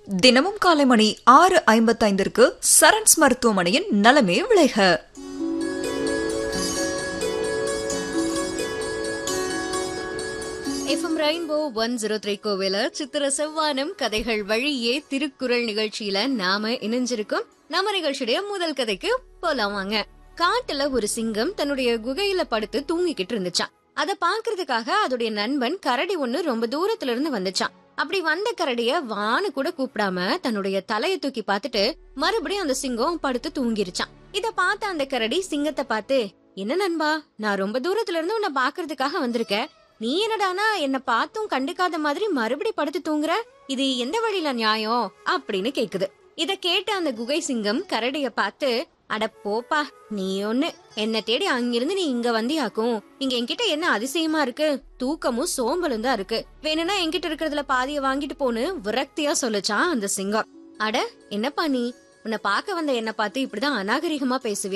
தினமும் காலை மணி ஆறு ஐம்பத்தைந்திற்கு சரண்ஸ் மருத்துவமனையின் நலமே விளைக FM rainbow one zero three கோவில சித்திர செவ்வானம் கதைகள் வழியே திருக்குறள் நிகழ்ச்சியில நாம இணைஞ்சிருக்கோம் நம்ம நிகழ்ச்சியுடைய முதல் கதைக்கு போலாம் வாங்க காட்டுல ஒரு சிங்கம் தன்னுடைய குகையில படுத்து தூங்கிக்கிட்டு இருந்துச்சான் அத பாக்குறதுக்காக அதோடைய நண்பன் கரடி ஒண்ணு ரொம்ப தூரத்துல இருந்து வந்துச்சான் அப்படி வந்த கரடிய வான்னு கூட கூப்பிடாம தன்னுடைய தலைய தூக்கி பார்த்துட்டு மறுபடியும் அந்த சிங்கம் படுத்து தூங்கிருச்சான் இத பார்த்த அந்த கரடி சிங்கத்தை பார்த்து என்ன நண்பா நான் ரொம்ப தூரத்துல இருந்து உன்னை பாக்குறதுக்காக வந்திருக்கேன் நீ என்னடானா என்ன பார்த்தும் கண்டுக்காத மாதிரி மறுபடி படுத்து தூங்குற இது எந்த வழியில நியாயம் அப்படின்னு கேக்குது இத கேட்ட அந்த குகை சிங்கம் கரடிய பார்த்து அட போப்பா நீ ஒண்ணு என்ன தேடி அங்கிருந்து நீ இங்க வந்தியாக்கும் இங்க என்கிட்ட என்ன அதிசயமா இருக்கு தூக்கமும் சோம்பலும் தான் இருக்கு வேணும்னா என்கிட்ட இருக்கிறதுல பாதிய வாங்கிட்டு போன்னு விரக்தியா சொல்லுச்சான் அந்த சிங்கம் அட என்னப்பா நீ உன்னை பார்க்க வந்த என்ன பார்த்து இப்படிதான் அநாகரிகமா பேசுவியா